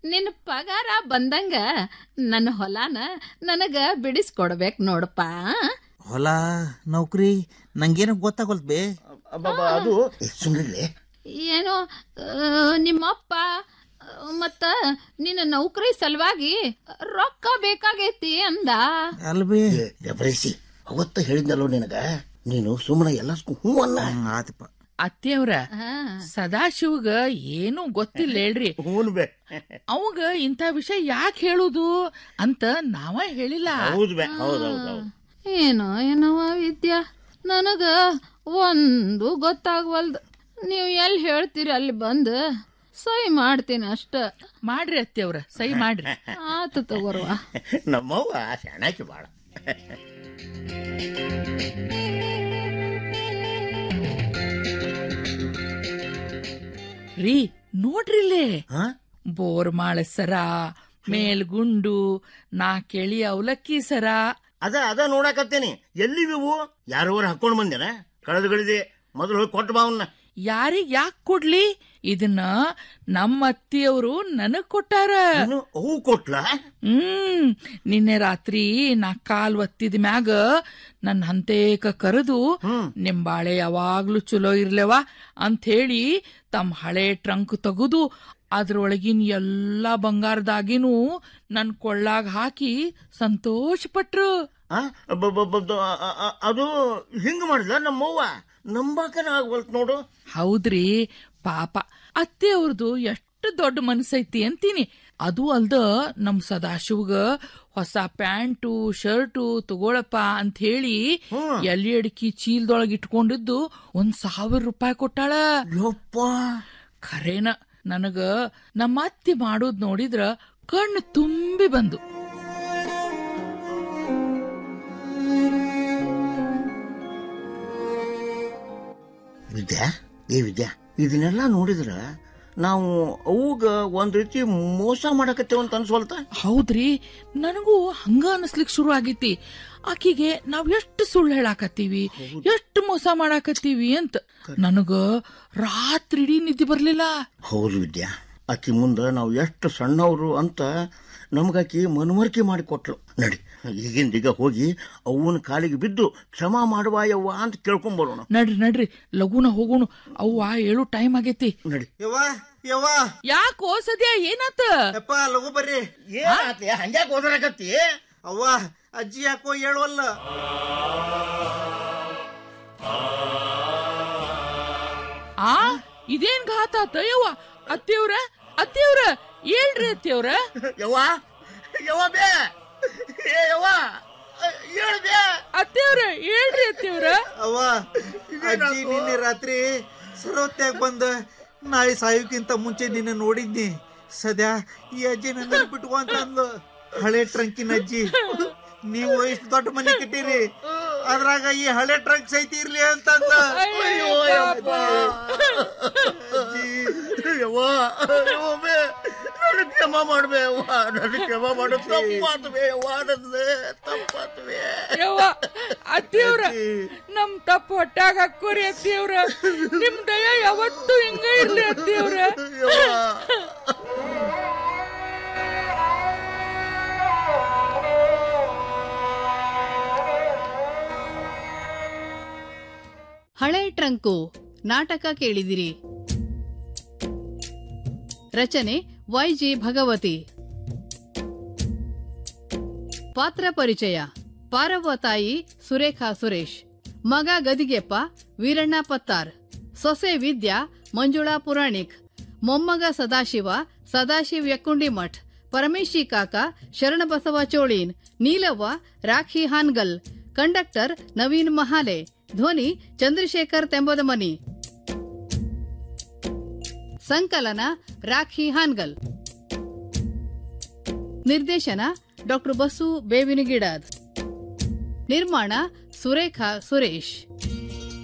ನಿನ್ನ ಪಗಾರ ಬಂದಂಗ ನನ್ನ ಹೊಲಾನ ನನಗ ಬಿಡಿಸ್ಕೊಡ್ಬೇಕು ನೋಡಪ್ಪ ಹೊಲ ನೌಕರಿ ನಂಗೇನು ಗೊತ್ತಾಗೋಲ್ತ್ ಬೇ ಅಬ್ಬಬ್ಬ ಅದು ಸುಮ್ಮನೆ ಏನೋ ಆ, ನಿಮ್ಮಪ್ಪ ಆ, ಮತ್ತ ನಿನ್ನ ನೌಕರಿ ಸಲುವಾಗಿ ರೊಕ್ಕ ಬೇಕಾಗೈತಿ ಅಂದ ಅಲ್ಬೇ ಜಬರಿಸಿ ಅವತ್ತ ಹೇಳಿದ್ನಲ್ಲೋ ನಿನಗ ನೀನು ಸುಮ್ಮನೆ ಎಲ್ಲ ಹ್ಞೂ ಅನ್ನ ಆತಪ್ಪ ಅತ್ತೆಯವ್ರ ಸದಾಶಿವಗ ಏನು ಗೊತ್ತಿಲ್ಲ ಹೇಳ್ರಿ ಹ್ಞೂ ಬೇ ಅವಾಗ ಇಂಥ ವಿಷಯ ಯಾಕೆ ಹೇಳುದು ಅಂತ ನಾವ ಹೇಳಿಲ್ಲ ಹೌದು ಬೇ ಹೌದು ಹೌದು ಹೌದು ಏನೋ ಏನವ ವಿದ್ಯಾ ನನಗ ಒಂದು ಗೊತ್ತಾಗವಲ್ದು ನೀವು ಎಲ್ಲಿ ಹೇಳ್ತೀರಿ ಅಲ್ಲಿ ಬಂದು ಸಹಿ ಮಾಡ್ತೀನಿ ಅಷ್ಟ ಮಾಡ್ರಿ ಅತ್ತೆಯವ್ರ ಸಹಿ ಮಾಡ್ರಿ ಆತು ತಗೋರ್ವ ನಮ್ಮವ್ವ ಶಾಣಾಕಿ ಬಾಳ ರೀ ನೋಡ್ರಿಲ್ಲೇ ಹಾ ಬೋರ್ಮಾಳ ಸರ ಮೇಲ್ಗುಂಡು ನಾಕೆಳಿ ಅವಲಕ್ಕಿ ಸರ ಅದ ಅದ ನೋಡಾಕತ್ತೇನಿ ಎಲ್ಲಿವಿವು ಯಾರವ್ರ ಹಾಕೊಂಡ್ ಬಂದೇನ ಕಳೆದುಗಳಿದೆ ಮೊದಲು ಹೋಗಿ ಕೊಟ್ಟು ಬಾವನ್ನ ಯಾರಿಗ್ ಯಾಕ್ ಕೊಡ್ಲಿ ಇದನ್ನ ನಮ್ಮ ಅತ್ತಿಯವರು ನನಗ್ ಕೊಟ್ಟಾರ ಏನು ಅವು ಕೊಟ್ಲ ಹ್ಮ್ ನಿನ್ನೆ ರಾತ್ರಿ ನಾ ಕಾಲ್ ಒತ್ತಿದ ಮ್ಯಾಗ ನನ್ ಹಂತೇಕ ಕರೆದು ನಿಮ್ ಬಾಳೆ ಯಾವಾಗ್ಲೂ ಚಲೋ ಇರ್ಲೆವ ಅಂತ ಹೇಳಿ ತಮ್ಮ ಹಳೆ ಟ್ರಂಕ್ ತೆಗೆದು ಅದ್ರೊಳಗಿನ ಎಲ್ಲಾ ಬಂಗಾರದಾಗಿನೂ ನನ್ ಕೊಳ್ಳಾಗ ಹಾಕಿ ಸಂತೋಷ ಪಟ್ರು ಆ? ಬ- ಬ- ಬ- ಆ- ಆ- ಆ- ಅದು ಹಿಂಗ ಮಾಡಿದ್ಲ ನಮ್ಮವ್ವ ನಂಬಾಕನ ಆಗ್ವಲ್ತ್ ನೋಡು ಹೌದ್ರಿ ಪಾಪ ಅತ್ತೆ ಅವ್ರದ್ದು ಎಷ್ಟು ದೊಡ್ಡ ಮನಸ್ಸೈತಿ ಅಂತೀನಿ ಅದು ಅಲ್ದ ನಮ್ ಸದಾಶಿವ್ಗ ಹೊಸ ಪ್ಯಾಂಟು ಶರ್ಟು ತಗೊಳಪ್ಪ ಅಂತ ಹೇಳಿ ಎಲ್ಲಿ ಅಡಿಕಿ ಚೀಲದೊಳಗೆ ಇಟ್ಕೊಂಡಿದ್ದು ಒಂದ್ ಸಾವಿರ ರೂಪಾಯಿ ಕೊಟ್ಟಾಳ ಯಪ್ಪ ಖರೇನ ನನಗ ನಮ್ಮ ಅತ್ತಿ ಮಾಡೋದ್ ನೋಡಿದ್ರ ಕಣ್ಣು ತುಂಬಿ ಬಂದು ವಿದ್ಯಾ ಏ ವಿದ್ಯಾ ಇದನ್ನೆಲ್ಲ ನೋಡಿದ್ರ ನಾವು ಅವಾಗ ಒಂದ್ ರೀತಿ ಮೋಸ ಮಾಡಕತ್ತೇವ ಅಂತ ಅನ್ಸ್ವಲ್ತ ಹೌದ್ರಿ ನನಗೂ ಹಂಗ ಅನ್ಸ್ಲಿಕ್ ಶುರು ಆಗೈತಿ ಆಕಿಗೆ ನಾವ್ ಎಷ್ಟು ಸುಳ್ಳು ಹೇಳಾಕತ್ತೀವಿ ಎಷ್ಟು ಮೋಸ ಮಾಡಾಕತ್ತೀವಿ ಅಂತ ನನಗ ರಾತ್ರಿ ಇಡೀ ನಿದ್ದೆ ಬರ್ಲಿಲ್ಲ ಹೌದು ವಿದ್ಯಾ ಆಕಿ ಮುಂದ ನಾವು ಎಷ್ಟು ಸಣ್ಣವರು ಅಂತ ನಮ್ಗಾಕಿ ಮನವರಿಕೆ ಮಾಡಿ ಕೊಟ್ಲು ನಡಿ ಈಗಿಂದ ಈಗ ಹೋಗಿ ಅವನ ಕಾಲಿಗೆ ಬಿದ್ದು ಕ್ಷಮಾ ಮಾಡುವ ಯವ್ವ ಅಂತ ಕೇಳ್ಕೊಂಡ್ ಬರೋಣ ನಡ್ರಿ ನಡ್ರಿ ಲಘುನ ಹೋಗೋಣ ಅವ್ವ ಏಳು ಟೈಮ್ ಆಗೈತಿ ನಡಿ ಯವ್ವ ಯವ್ವ ಯಾಕೋ ಸದ್ಯ ಏನಾತ ಯಪ್ಪ ಲಘು ಬರ್ರಿ ಏನಾತ್ಲೆ ಹಂಗ್ಯಾಕ್ ಓದರಾಕತ್ತಿ ಅವ್ವ ಅಜ್ಜಿ ಯಾಕೋ ಹೇಳುವಲ್ಲ ಆ ಇದೇನ್ ಘಾತ ಯವ್ವ ಅತ್ತಿಯವ್ರ ಅತ್ತಿಯವ್ರ ಹೇಳ್ರಿ ಅತ್ತಿಯವ್ರ ಯವ್ವ ಯವ್ವ ಬೇ ಏ ಯವ್ವ ಹೇಳು ಬೇ ಅತ್ತಿಯವ್ರ ಹೇಳ್ರಿ ಅತ್ತಿಯವ್ರ ಅವ್ವ ಅಜ್ಜಿ ನಿನ್ನೆ ರಾತ್ರಿ ಸರೋತ್ಯಾಗ ಬಂದ ನಾಳೆ ಸಾಯೋಕ್ಕಿಂತ ಮುಂಚೆ ನಿನ್ನ ನೋಡಿದ್ನಿ ಸದ್ಯ ಈ ಅಜ್ಜಿ ನನ್ನ ಬಿಟ್ಕೊ ಅಂತ ಅಂದ್ಲು ಹಳೆ ಟ್ರಂಕಿನ ಅಜ್ಜಿ ನೀವು ಇಷ್ಟು ದೊಡ್ಡ ಮನೆ ಕಟ್ಟಿರಿ ಅದ್ರಾಗ ಈ ಹಳೆ ಟ್ರಂಕ್ ಸಹಿತ ಇರ್ಲಿ ಅಂತಂದ ಅಯ್ಯೋ ಯಪ್ಪ ಅಜ್ಜಿ ಯವ್ವ ಯವ್ವ ಬೇ ನನಗೆ ಕ್ಷಮಾ ಮಾಡ್ಬೇ ಯವ್ವ ನನಗೆ ಕ್ಷಮಾ ಮಾಡು ತಪ್ಪಾತು ಬೇ ಯವ್ವ ನನ್ದು ತಪ್ಪಾತು ಬೇ ಯವ್ವ ಅತ್ತಿಯವ್ರ ನಮ್ ತಪ್ಪು ಹೊಟ್ಟಾಗ ಹಾಕೋರಿ ಅತ್ತಿಯವ್ರ ನಿಮ್ ದಯ ಯಾವತ್ತೂ ಹಿಂಗ ಇರ್ಲಿ ಅತ್ತಿಯವ್ರ ಹಳೆ ಟ್ರಂಕು ನಾಟಕ ಕೇಳಿದಿರಿ ರಚನೆ ವೈಜಿ ಭಗವತಿ ಪಾತ್ರ ಪರಿಚಯ ಪಾರವ್ವ ತಾಯಿ ಸುರೇಖಾ ಸುರೇಶ್ ಮಗ ಗದಿಗೆಪ್ಪ ವೀರಣ್ಣ ಪತ್ತಾರ್ ಸೊಸೆ ವಿದ್ಯಾ ಮಂಜುಳಾ ಪುರಾಣಿಕ್ ಮೊಮ್ಮಗ ಸದಾಶಿವ ಸದಾಶಿವ್ ಯಕ್ಕುಂಡಿ ಮಠ್ ಪರಮೇಶಿ ಕಾಕ ಶರಣಬಸವ ಚೋಳೀನ್ ನೀಲವ್ವ ರಾಖಿ ಹಾನ್ಗಲ್ ಕಂಡಕ್ಟರ್ ನವೀನ್ ಮಹಾಲೆ ಧ್ವನಿ ಚಂದ್ರಶೇಖರ್ ತೆಂಬದಮನಿ ಸಂಕಲನ ರಾಖಿ ಹಾನ್ಗಲ್ ನಿರ್ದೇಶನ ಡಾಕ್ಟರ್ ಬಸು ಬೇವಿನಗಿಡದ್ ನಿರ್ಮಾಣ ಸುರೇಖಾ ಸುರೇಶ್